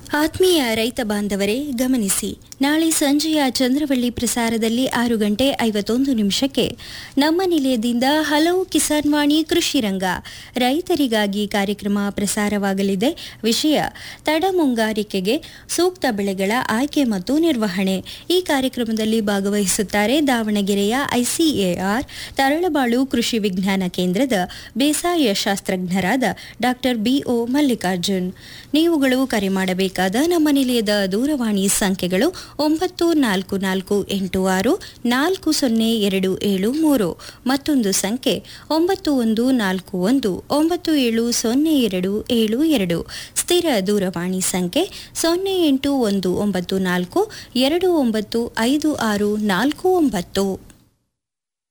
ಆತ್ಮೀಯ ರೈತ ಬಾಂಧವರೇ ಗಮನಿಸಿ ನಾಳೆ ಸಂಜೆಯ ಚಂದ್ರವಳ್ಳಿ ಪ್ರಸಾರದಲ್ಲಿ ಆರು ಗಂಟೆ ಐವತ್ತೊಂದು ನಿಮಿಷಕ್ಕೆ ನಮ್ಮ ನಿಲಯದಿಂದ ಹಲವು ಕಿಸಾನ್ ವಾಣಿ ಕೃಷಿ ರಂಗ ರೈತರಿಗಾಗಿ ಕಾರ್ಯಕ್ರಮ ಪ್ರಸಾರವಾಗಲಿದೆ ವಿಷಯ ತಡ ಮುಂಗಾರಿಕೆಗೆ ಸೂಕ್ತ ಬೆಳೆಗಳ ಆಯ್ಕೆ ಮತ್ತು ನಿರ್ವಹಣೆ ಈ ಕಾರ್ಯಕ್ರಮದಲ್ಲಿ ಭಾಗವಹಿಸುತ್ತಾರೆ ದಾವಣಗೆರೆಯ ಐಸಿಎಆರ್ ತರಳಬಾಳು ಕೃಷಿ ವಿಜ್ಞಾನ ಕೇಂದ್ರದ ಬೇಸಾಯ ಶಾಸ್ತ್ರಜ್ಞರಾದ ಡಾಕ್ಟರ್ ಬಿಒ ಮಲ್ಲಿಕಾರ್ಜುನ್ ನೀವುಗಳು ಕರೆ ಮಾಡಬೇಕಾದ ನಮ್ಮ ನಿಲಯದ ದೂರವಾಣಿ ಸಂಖ್ಯೆಗಳು ಒಂಬತ್ತು ನಾಲ್ಕು ನಾಲ್ಕು ಎಂಟು ಆರು ನಾಲ್ಕು ಸೊನ್ನೆ ಎರಡು ಏಳು ಮೂರು ಮತ್ತೊಂದು ಸಂಖ್ಯೆ ಒಂಬತ್ತು ಒಂದು ನಾಲ್ಕು ಒಂದು ಒಂಬತ್ತು ಏಳು ಸೊನ್ನೆ ಎರಡು ಏಳು ಎರಡು ಸ್ಥಿರ ದೂರವಾಣಿ ಸಂಖ್ಯೆ ಸೊನ್ನೆ ಎಂಟು ಒಂದು ಒಂಬತ್ತು ನಾಲ್ಕು ಎರಡು ಒಂಬತ್ತು ಐದು ಆರು ನಾಲ್ಕು ಒಂಬತ್ತು